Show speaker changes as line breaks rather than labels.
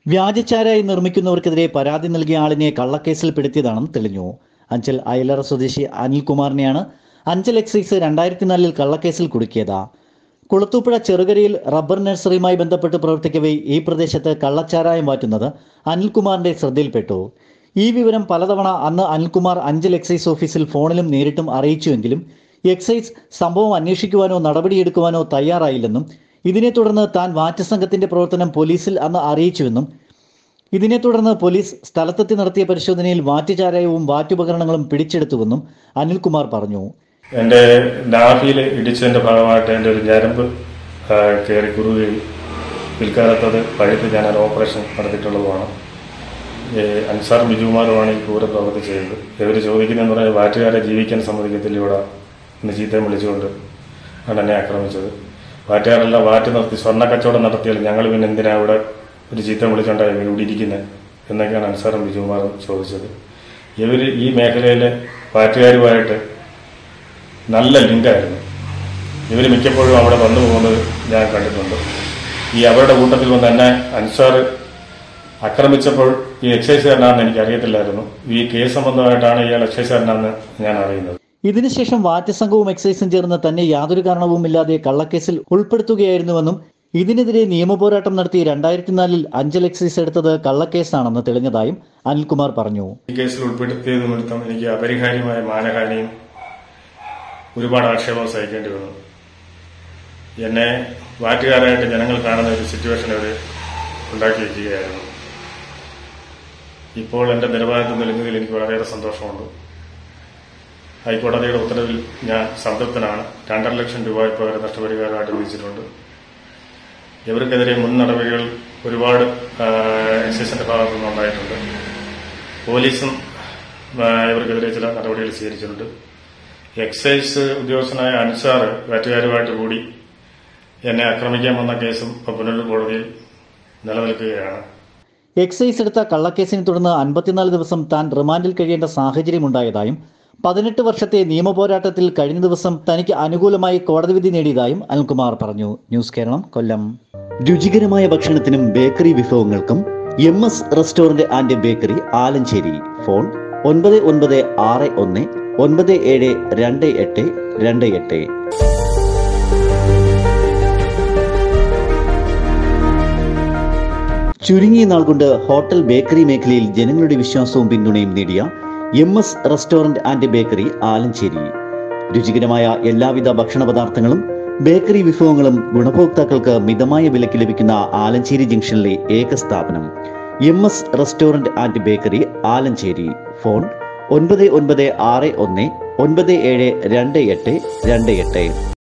വ്യാജച്ചാരായി നിർമ്മിക്കുന്നവർക്കെതിരെ പരാതി നൽകിയ ആളിനെ കള്ളക്കേസിൽ പെടുത്തിയതാണെന്ന് തെളിഞ്ഞു അഞ്ചൽ അയലറ സ്വദേശി അനിൽകുമാറിനെയാണ് അഞ്ചൽ എക്സൈസ് രണ്ടായിരത്തി നാലിൽ കള്ളക്കേസിൽ കുടുക്കിയത് കുളത്തൂപ്പുഴ ചെറുകരയിൽ റബ്ബർ നഴ്സറിയുമായി ബന്ധപ്പെട്ട് പ്രവർത്തിക്കവേ ഈ പ്രദേശത്ത് കള്ളച്ചാരായം മാറ്റുന്നത് അനിൽകുമാറിന്റെ ശ്രദ്ധയിൽപ്പെട്ടു ഈ വിവരം പലതവണ അന്ന് അനിൽകുമാർ അഞ്ചൽ എക്സൈസ് ഓഫീസിൽ ഫോണിലും നേരിട്ടും അറിയിച്ചുവെങ്കിലും എക്സൈസ് സംഭവം അന്വേഷിക്കുവാനോ നടപടിയെടുക്കുവാനോ തയ്യാറായില്ലെന്നും ഇതിനെ തുടർന്ന് താൻ വാറ്റ് സംഘത്തിന്റെ പ്രവർത്തനം പോലീസിൽ അന്ന് അറിയിച്ചുവെന്നും ഇതിനെ തുടർന്ന് പോലീസ് സ്ഥലത്തെത്തി നടത്തിയ പരിശോധനയിൽ വാറ്റുചാരായവും വാറ്റുപകരണങ്ങളും പിടിച്ചെടുത്തുവെന്നും അനിൽകുമാർ പറഞ്ഞു
എൻ്റെ നാഭിയിൽ ഇടിച്ചതിൻ്റെ ഭാഗമായിട്ട് എൻ്റെ ഒരു ഞരമ്പ് ആ, കയറി കുറുകയും പിൽക്കാലത്തത് പഴുത്ത് ഞാൻ ഒരു ഓപ്പറേഷൻ നടത്തിയിട്ടുള്ളതുമാണ് ഈ അൻസാർ ബിജുമാറുമാണ് ഈ ക്രൂര പ്രവൃത്തി ചെയ്തത് ഇവർ ചോദിക്കുന്നതെന്ന് പറഞ്ഞാൽ വാറ്റുകാരെ ജീവിക്കാൻ സമ്മതിക്കത്തില്ല ഇവിടെ എന്ന് ചീത്തയും വിളിച്ചുകൊണ്ട് ആണ് എന്നെ ആക്രമിച്ചത് വാറ്റുകാരെല്ലാം വാറ്റ് നിർത്തി സ്വർണ്ണ കച്ചവടം നടത്തിയാൽ ഞങ്ങൾ പിന്നെ എന്തിനാ ഇവിടെ ഒരു ചീത്ത വിളിച്ചുകൊണ്ടാണ് ഇവർ ഇവിടെ ഇരിക്കുന്നത് എന്നൊക്കെയാണ് അൻസാറും ബിജുമാറും ചോദിച്ചത് ഇവർ ഈ മേഖലയിലെ വാറ്റുകാരുമായിട്ട് നല്ല ലിങ്കായിരുന്നു ഇവർ മിക്കപ്പോഴും അവിടെ വന്നു പോകുന്നത് ഞാൻ കണ്ടിട്ടുണ്ട് ഈ അവരുടെ കൂട്ടത്തിൽ വന്ന് എന്നെ അൻസാർ ആക്രമിച്ചപ്പോൾ ഈ എക്സൈസുകാരനാണെന്ന് എനിക്ക് അറിയത്തില്ലായിരുന്നു ഈ കേസ് സംബന്ധമായിട്ടാണ് ഇയാൾ എക്സൈസുകാരനാണെന്ന് ഞാൻ അറിയുന്നത്
ഇതിനുശേഷം വാറ്റ് സംഘവും എക്സൈസും ചേർന്ന് തന്നെ യാതൊരു കാരണവുമില്ലാതെ കള്ളക്കേസിൽ ഉൾപ്പെടുത്തുകയായിരുന്നുവെന്നും ഇതിനെതിരെ നിയമപോരാട്ടം നടത്തി രണ്ടായിരത്തി നാലിൽ അഞ്ചൽ എക്സൈസ് എടുത്തത് കള്ളക്കേസാണെന്ന് തെളിഞ്ഞതായും അനിൽകുമാർ പറഞ്ഞു
ഈ കേസിൽ ഉൾപ്പെടുത്തിയത് നിമിത്തം എനിക്ക് അപരിഹാര്യമായ മാനഹാനിയും ഒരുപാട് ആക്ഷേപം സഹിക്കേണ്ടി വന്നു എന്നെ വാറ്റുകാരായിട്ട് ജനങ്ങൾ കാണുന്ന ഒരു സിറ്റുവേഷൻ അവർ ഉണ്ടാക്കി വയ്ക്കുകയായിരുന്നു ഇപ്പോൾ എൻ്റെ നിലവാരത്തിൽ നിൽക്കുന്നതിൽ എനിക്ക് വളരെയേറെ സന്തോഷമുണ്ട് ഹൈക്കോടതിയുടെ ഉത്തരവിൽ ഞാൻ സംതൃപ്തനാണ് രണ്ടര ലക്ഷം രൂപ ഇപ്പോൾ അവരെ നഷ്ടപരിഹാരമായിട്ട് വിധിച്ചിട്ടുണ്ട് ഇവർക്കെതിരെ മുൻ നടപടികൾ ഒരുപാട് എക്സൈസിന്റെ ഭാഗത്തു നിന്നുണ്ടായിട്ടുണ്ട് പോലീസും ആ, ഇവർക്കെതിരെ ചില നടപടികൾ സ്വീകരിച്ചിട്ടുണ്ട് എക്സൈസ് ഉദ്യോഗസ്ഥനായ അൻസാർ വാറ്റുകാരുമായിട്ട് കൂടി എന്നെ ആക്രമിക്കാൻ വന്ന കേസും ഇപ്പോൾ പുനലൂർ കോടതിയിൽ നിലനിൽക്കുകയാണ്
എക്സൈസ് എടുത്ത കള്ളക്കേസിനെ തുടർന്ന് അൻപത്തിനാല് ദിവസം താൻ റിമാൻഡിൽ കഴിയേണ്ട സാഹചര്യമുണ്ടായതായും പതിനെട്ട് വർഷത്തെ നിയമപോരാട്ടത്തിൽ കഴിഞ്ഞ ദിവസം തനിക്ക് അനുകൂലമായി കോടതി വിധി നേടിയതായും അനിൽകുമാർ പറഞ്ഞു ന്യൂസ് കേരളം കൊല്ലം രുചികരമായ ഭക്ഷണത്തിനും ബേക്കറി വിഭവങ്ങൾക്കും M S restaurant and bakery Alancherry phone ഒൻപത് ഒൻപത് ആറ് ഒന്ന് ഒൻപത് ഏഴ് രണ്ട് എട്ട് രണ്ട് എട്ട് ചുരുങ്ങിയ നാൾ കൊണ്ട് ഹോട്ടൽ ബേക്കറി മേഖലയിൽ ജനങ്ങളുടെ വിശ്വാസവും പിന്തുണയും നേടിയ M S restaurant and bakery Alancherry രുചികരമായ എല്ലാവിധ ഭക്ഷണ പദാർത്ഥങ്ങളും ബേക്കറി വിഭവങ്ങളും ഗുണഭോക്താക്കൾക്ക് മിതമായ വിലയ്ക്ക് ലഭിക്കുന്ന ആലഞ്ചേരി ജംഗ്ഷനിലെ ഏക സ്ഥാപനം M S restaurant and bakery Alancherry phone ഒൻപത് ഒൻപത് ആറ് ഒന്ന് ഒൻപത് ഏഴ് രണ്ട് എട്ട് രണ്ട് എട്ട്